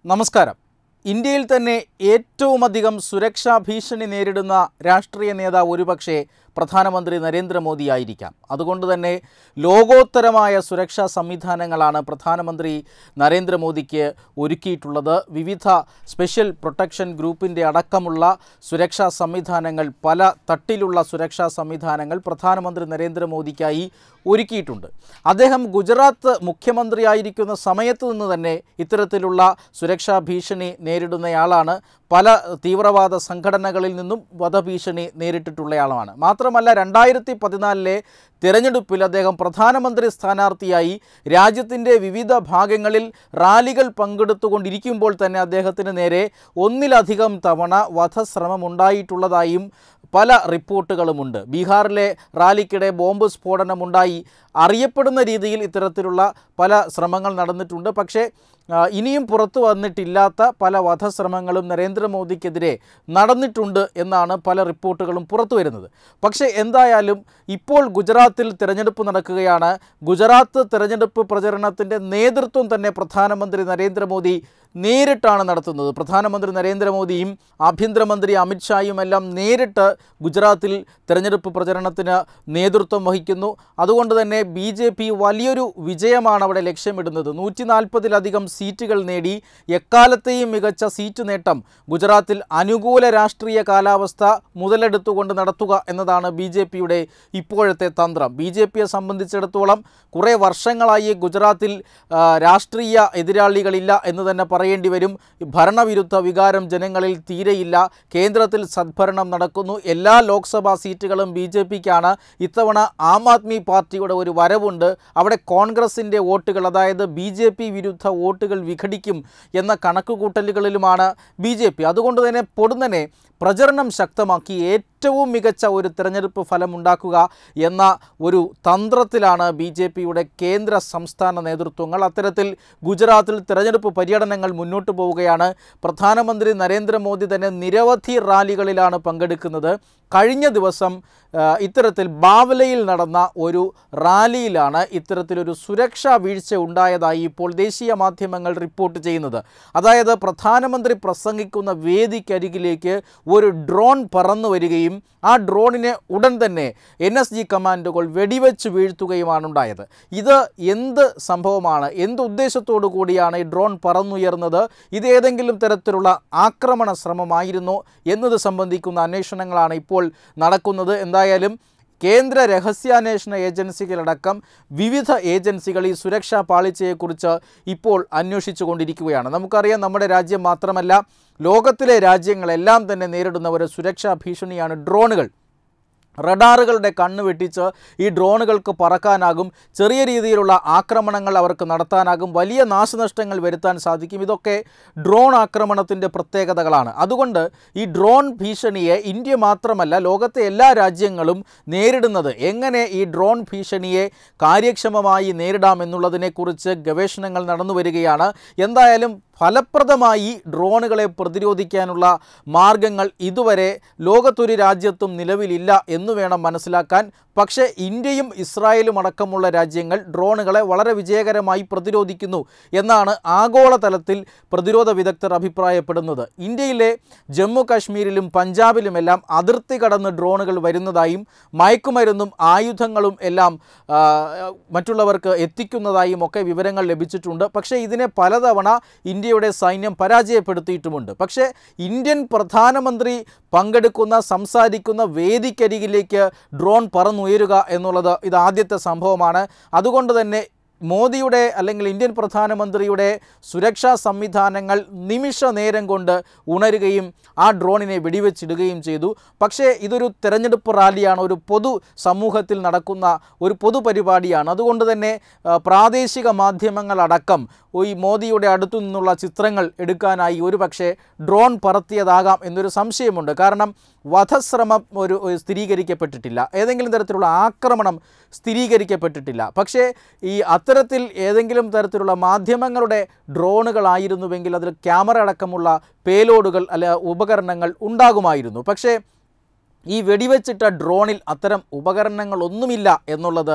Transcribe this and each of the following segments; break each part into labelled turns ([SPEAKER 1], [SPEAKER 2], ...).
[SPEAKER 1] നമസ്കാരം ഇന്ത്യയിൽ തന്നെ ഏറ്റവുമധികം സുരക്ഷാ ഭീഷണി നേരിടുന്ന രാഷ്ട്രീയ നേതാവ് ഒരുപക്ഷെ പ്രധാനമന്ത്രി നരേന്ദ്രമോദി ആയിരിക്കാം അതുകൊണ്ട് തന്നെ ലോകോത്തരമായ സുരക്ഷാ സംവിധാനങ്ങളാണ് പ്രധാനമന്ത്രി നരേന്ദ്രമോദിക്ക് ഒരുക്കിയിട്ടുള്ളത് വിവിധ സ്പെഷ്യൽ പ്രൊട്ടക്ഷൻ ഗ്രൂപ്പിൻ്റെ അടക്കമുള്ള സുരക്ഷാ സംവിധാനങ്ങൾ പല തട്ടിലുള്ള സുരക്ഷാ സംവിധാനങ്ങൾ പ്രധാനമന്ത്രി നരേന്ദ്രമോദിക്കായി ഒരുക്കിയിട്ടുണ്ട് അദ്ദേഹം ഗുജറാത്ത് മുഖ്യമന്ത്രിയായിരിക്കുന്ന സമയത്ത് നിന്ന് തന്നെ ഇത്തരത്തിലുള്ള സുരക്ഷാ ഭീഷണി നേരിടുന്നയാളാണ് പല തീവ്രവാദ സംഘടനകളിൽ നിന്നും വധഭീഷണി നേരിട്ടിട്ടുള്ളയാളാണ് മാത്രമല്ല രണ്ടായിരത്തി പതിനാലിലെ തിരഞ്ഞെടുപ്പിൽ അദ്ദേഹം പ്രധാനമന്ത്രി സ്ഥാനാർത്ഥിയായി രാജ്യത്തിൻ്റെ വിവിധ ഭാഗങ്ങളിൽ റാലികൾ പങ്കെടുത്തുകൊണ്ടിരിക്കുമ്പോൾ തന്നെ അദ്ദേഹത്തിന് നേരെ ഒന്നിലധികം തവണ വധശ്രമമുണ്ടായിട്ടുള്ളതായും പല റിപ്പോർട്ടുകളുമുണ്ട് ബീഹാറിലെ റാലിക്കിടെ ബോംബ് സ്ഫോടനമുണ്ടായി അറിയപ്പെടുന്ന രീതിയിൽ ഇത്തരത്തിലുള്ള പല ശ്രമങ്ങൾ നടന്നിട്ടുണ്ട് പക്ഷേ ആ, ഇനിയും പുറത്തു വന്നിട്ടില്ലാത്ത പല വധശ്രമങ്ങളും നരേന്ദ്രമോദിക്കെതിരെ നടന്നിട്ടുണ്ട് എന്നാണ് പല റിപ്പോർട്ടുകളും പുറത്തു വരുന്നത് പക്ഷേ എന്തായാലും ഇപ്പോൾ ഗുജറാത്തിൽ തിരഞ്ഞെടുപ്പ് നടക്കുകയാണ് ഗുജറാത്ത് തിരഞ്ഞെടുപ്പ് പ്രചരണത്തിൻ്റെ നേതൃത്വം തന്നെ പ്രധാനമന്ത്രി നരേന്ദ്രമോദി നേരിട്ടാണ് നടത്തുന്നത് പ്രധാനമന്ത്രി നരേന്ദ്രമോദിയും ആഭ്യന്തരമന്ത്രി അമിത്ഷായും എല്ലാം നേരിട്ട് ഗുജറാത്തിൽ തെരഞ്ഞെടുപ്പ് പ്രചരണത്തിന് നേതൃത്വം വഹിക്കുന്നു അതുകൊണ്ട് തന്നെ ബി ജെ പി വലിയൊരു വിജയമാണ് അവിടെ ലക്ഷ്യമിടുന്നത് നൂറ്റി നാൽപ്പതിലധികം സീറ്റുകൾ നേടി എക്കാലത്തെയും മികച്ച സീറ്റ് നേട്ടം ഗുജറാത്തിൽ അനുകൂല രാഷ്ട്രീയ കാലാവസ്ഥ മുതലെടുത്തുകൊണ്ട് നടത്തുക എന്നതാണ് ബി ജെ പിയുടെ ഇപ്പോഴത്തെ തന്ത്രം ബി ജെ പിയെ സംബന്ധിച്ചിടത്തോളം കുറേ വർഷങ്ങളായി ഗുജറാത്തിൽ ആ, രാഷ്ട്രീയ എതിരാളികളില്ല എന്ന് തന്നെ പറയേണ്ടി വരും ഭരണവിരുദ്ധ വികാരം ജനങ്ങളിൽ തീരെയില്ല കേന്ദ്രത്തിൽ സദ്ഭരണം നടക്കുന്നു എല്ലാ ലോക്സഭാ സീറ്റുകളും ബി ജെ പിക്കാണ് ഇത്തവണ ആം ആദ്മി പാർട്ടിയുടെ ഒരു വരവുണ്ട് അവിടെ കോൺഗ്രസിൻ്റെ വോട്ടുകൾ അതായത് ബി ജെ പി വിരുദ്ധ വോട്ടുകൾ വിഘടിക്കും എന്ന കണക്കുകൂട്ടലുകളിലുമാണ് ബി ജെ പി അതുകൊണ്ട് തന്നെ പൊടുന്നനെ പ്രചരണം ശക്തമാക്കി ഏറ്റവും മികച്ച ഒരു തിരഞ്ഞെടുപ്പ് ഫലമുണ്ടാക്കുക എന്ന ഒരു തന്ത്രത്തിലാണ് ബി ജെ പിയുടെ കേന്ദ്ര സംസ്ഥാന നേതൃത്വങ്ങൾ അത്തരത്തിൽ ഗുജറാത്തിൽ തിരഞ്ഞെടുപ്പ് പര്യടനങ്ങൾ മുന്നോട്ട് പോവുകയാണ് പ്രധാനമന്ത്രി നരേന്ദ്രമോദി തന്നെ നിരവധി റാലികളിലാണ് പങ്കെടുക്കുന്നത് കഴിഞ്ഞ ദിവസം ആ, ഇത്തരത്തിൽ ബാവലയിൽ നടന്ന ഒരു റാലിയിലാണ് ഇത്തരത്തിലൊരു സുരക്ഷാ വീഴ്ച ഉണ്ടായതായി ഇപ്പോൾ ദേശീയ മാധ്യമങ്ങൾ റിപ്പോർട്ട് ചെയ്യുന്നത് അതായത് പ്രധാനമന്ത്രി പ്രസംഗിക്കുന്ന വേദിക്കരികിലേക്ക് ഒരു ഡ്രോൺ പറന്നു വരികയും ആ ഡ്രോണിനെ ഉടൻ തന്നെ എൻ എസ് ജി കമാൻഡുകൾ വെടിവെച്ച് വീഴ്ത്തുകയുമാണ് ഉണ്ടായത് ഇത് എന്ത് സംഭവമാണ് എന്ത് ഉദ്ദേശത്തോടു കൂടിയാണ് ഈ ഡ്രോൺ പറന്നുയർന്നത് ഇത് ഏതെങ്കിലും തരത്തിലുള്ള ആക്രമണ ശ്രമമായിരുന്നോ എന്നത് സംബന്ധിക്കുന്ന അന്വേഷണങ്ങളാണ് ഇപ്പോൾ നടക്കുന്നത് എന്തായാലും കേന്ദ്ര രഹസ്യാന്വേഷണ ഏജൻസികളടക്കം വിവിധ ഏജൻസികൾ ഈ സുരക്ഷാ പാളിച്ചയെക്കുറിച്ച് ഇപ്പോൾ അന്വേഷിച്ചു കൊണ്ടിരിക്കുകയാണ് നമുക്കറിയാം നമ്മുടെ രാജ്യം മാത്രമല്ല ലോകത്തിലെ രാജ്യങ്ങളെല്ലാം തന്നെ നേരിടുന്ന ഒരു സുരക്ഷാ ഭീഷണിയാണ് ഡ്രോണുകൾ റഡാറുകളുടെ കണ്ണ് വെട്ടിച്ച് ഈ ഡ്രോണുകൾക്ക് പറക്കാനാകും ചെറിയ രീതിയിലുള്ള ആക്രമണങ്ങൾ അവർക്ക് നടത്താനാകും വലിയ നാശനഷ്ടങ്ങൾ വരുത്താൻ സാധിക്കും ഇതൊക്കെ ഡ്രോൺ ആക്രമണത്തിൻ്റെ പ്രത്യേകതകളാണ് അതുകൊണ്ട് ഈ ഡ്രോൺ ഭീഷണിയെ ഇന്ത്യ മാത്രമല്ല ലോകത്തെ എല്ലാ രാജ്യങ്ങളും നേരിടുന്നത് എങ്ങനെ ഈ ഡ്രോൺ ഭീഷണിയെ കാര്യക്ഷമമായി നേരിടാമെന്നുള്ളതിനെക്കുറിച്ച് ഗവേഷണങ്ങൾ നടന്നു വരികയാണ് എന്തായാലും ഫലപ്രദമായി ഡ്രോണുകളെ പ്രതിരോധിക്കാനുള്ള മാർഗങ്ങൾ ഇതുവരെ ലോകത്തൊരു രാജ്യത്തും നിലവിലില്ല എന്ന് വേണം മനസ്സിലാക്കാൻ പക്ഷേ ഇന്ത്യയും ഇസ്രായേലും അടക്കമുള്ള രാജ്യങ്ങൾ ഡ്രോണുകളെ വളരെ വിജയകരമായി പ്രതിരോധിക്കുന്നു എന്നാണ് ആഗോളതലത്തിൽ പ്രതിരോധ വിദഗ്ധർ അഭിപ്രായപ്പെടുന്നത് ഇന്ത്യയിലെ ജമ്മു കാശ്മീരിലും പഞ്ചാബിലുമെല്ലാം അതിർത്തി കടന്ന് ഡ്രോണുകൾ വരുന്നതായും മയക്കുമരുന്നും ആയുധങ്ങളും എല്ലാം ആ, മറ്റുള്ളവർക്ക് എത്തിക്കുന്നതായും ഒക്കെ വിവരങ്ങൾ ലഭിച്ചിട്ടുണ്ട് പക്ഷേ ഇതിനെ പലതവണ ഇന്ത്യയുടെ സൈന്യം പരാജയപ്പെടുത്തിയിട്ടുമുണ്ട് പക്ഷേ ഇന്ത്യൻ പ്രധാനമന്ത്രി പങ്കെടുക്കുന്ന സംസാരിക്കുന്ന വേദിക്കരികിലേക്ക് ഡ്രോൺ പറന്നുയരുക എന്നുള്ളത് ഇത് ആദ്യത്തെ സംഭവമാണ് അതുകൊണ്ട് തന്നെ മോദിയുടെ അല്ലെങ്കിൽ ഇന്ത്യൻ പ്രധാനമന്ത്രിയുടെ സുരക്ഷാ സംവിധാനങ്ങൾ നിമിഷ നേരം കൊണ്ട് ഉണരുകയും ആ ഡ്രോണിനെ വെടിവെച്ചിടുകയും ചെയ്തു പക്ഷേ ഇതൊരു തെരഞ്ഞെടുപ്പ് റാലിയാണ് ഒരു പൊതു സമൂഹത്തിൽ നടക്കുന്ന ഒരു പൊതുപരിപാടിയാണ് അതുകൊണ്ട് തന്നെ ആ, പ്രാദേശിക മാധ്യമങ്ങളടക്കം ഈ മോദിയുടെ അടുത്തു നിന്നുള്ള ചിത്രങ്ങൾ എടുക്കാനായി ഒരു പക്ഷേ ഡ്രോൺ പറത്തിയതാകാം എന്നൊരു സംശയമുണ്ട് കാരണം വധശ്രമം ഒരു ഒരു സ്ഥിരീകരിക്കപ്പെട്ടിട്ടില്ല ഏതെങ്കിലും തരത്തിലുള്ള ആക്രമണം സ്ഥിരീകരിക്കപ്പെട്ടിട്ടില്ല പക്ഷേ ഈ അത്തരത്തിൽ ഏതെങ്കിലും തരത്തിലുള്ള മാധ്യമങ്ങളുടെ ഡ്രോണുകളായിരുന്നുവെങ്കിൽ അതിൽ ക്യാമറ അടക്കമുള്ള പേലോഡുകൾ അല്ല ഉപകരണങ്ങൾ ഉണ്ടാകുമായിരുന്നു പക്ഷേ ഈ വെടിവെച്ചിട്ട ഡ്രോണിൽ അത്തരം ഉപകരണങ്ങളൊന്നുമില്ല എന്നുള്ളത്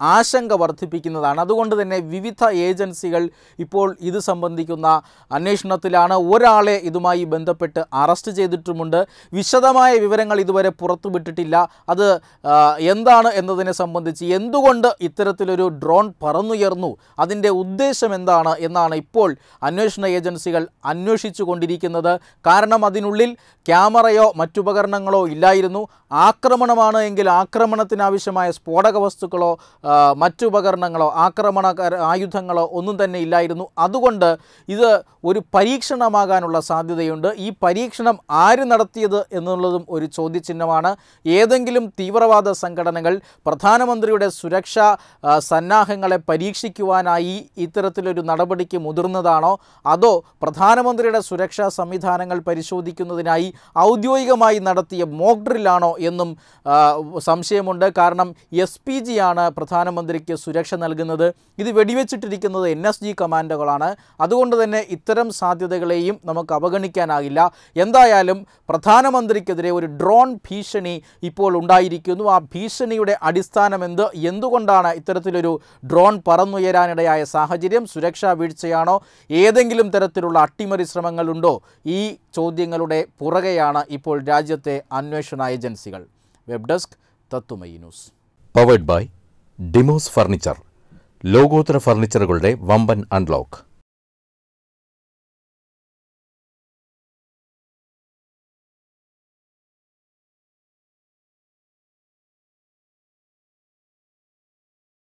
[SPEAKER 1] ആശങ്ക വർദ്ധിപ്പിക്കുന്നതാണ് അതുകൊണ്ട് തന്നെ വിവിധ ഏജൻസികൾ ഇപ്പോൾ ഇത് സംബന്ധിക്കുന്ന അന്വേഷണത്തിലാണ് ഒരാളെ ഇതുമായി ബന്ധപ്പെട്ട് അറസ്റ്റ് ചെയ്തിട്ടുമുണ്ട് വിശദമായ വിവരങ്ങൾ ഇതുവരെ പുറത്തുവിട്ടിട്ടില്ല അത് ആ, എന്താണ് എന്നതിനെ സംബന്ധിച്ച് എന്തുകൊണ്ട് ഇത്തരത്തിലൊരു ഡ്രോൺ പറന്നുയർന്നു അതിൻ്റെ ഉദ്ദേശം എന്താണ് എന്നാണ് ഇപ്പോൾ അന്വേഷണ ഏജൻസികൾ അന്വേഷിച്ചു കൊണ്ടിരിക്കുന്നത് കാരണം അതിനുള്ളിൽ ക്യാമറയോ മറ്റുപകരണങ്ങളോ ഇല്ലായിരുന്നു ആക്രമണമാണ് എങ്കിൽ ആക്രമണത്തിനാവശ്യമായ സ്ഫോടക വസ്തുക്കളോ ആ, മറ്റുപകരണങ്ങളോ ആക്രമണ ആയുധങ്ങളോ ഒന്നും തന്നെ ഇല്ലായിരുന്നു അതുകൊണ്ട് ഇത് ഒരു പരീക്ഷണമാകാനുള്ള സാധ്യതയുണ്ട് ഈ പരീക്ഷണം ആര് നടത്തിയത് എന്നുള്ളതും ഒരു ചോദ്യചിഹ്നമാണ് ഏതെങ്കിലും തീവ്രവാദ സംഘടനകൾ പ്രധാനമന്ത്രിയുടെ സുരക്ഷാ ആ, സന്നാഹങ്ങളെ പരീക്ഷിക്കുവാനായി ഇത്തരത്തിലൊരു നടപടിക്ക് മുതിർന്നതാണോ അതോ പ്രധാനമന്ത്രിയുടെ സുരക്ഷാ സംവിധാനങ്ങൾ പരിശോധിക്കുന്നതിനായി ഔദ്യോഗികമായി നടത്തിയ മോക്ക് ഡ്രില്ലാണോ എന്നും ആ, സംശയമുണ്ട് കാരണം എസ് പി ജി ആണ് പ്രധാനമന്ത്രിക്ക് സുരക്ഷ നൽകുന്നത് ഇത് വെടിവെച്ചിട്ടിരിക്കുന്നത് എൻ എസ് ജി കമാൻഡോകളാണ് അതുകൊണ്ട് തന്നെ ഇത്തരം സാധ്യതകളെയും നമുക്ക് അവഗണിക്കാനാകില്ല എന്തായാലും പ്രധാനമന്ത്രിക്കെതിരെ ഒരു ഡ്രോൺ ഭീഷണി ഇപ്പോൾ ഉണ്ടായിരിക്കുന്നു ആ ഭീഷണിയുടെ അടിസ്ഥാനം എന്ത് എന്തുകൊണ്ടാണ് ഇത്തരത്തിലൊരു ഡ്രോൺ പറന്നുയരാനിടയായ സാഹചര്യം സുരക്ഷാ വീഴ്ചയാണോ ഏതെങ്കിലും തരത്തിലുള്ള അട്ടിമറി ശ്രമങ്ങളുണ്ടോ ഈ ചോദ്യങ്ങളുടെ പുറകെയാണ് ഇപ്പോൾ രാജ്യത്തെ അന്വേഷണ ഏജൻസികൾ വെബ് ഡെസ്ക് തത്തുമയി news
[SPEAKER 2] powered by Dimos furniture ലോകോത്തര ഫർണിച്ചറുകളുടെ വമ്പൻ അൺലോക്ക്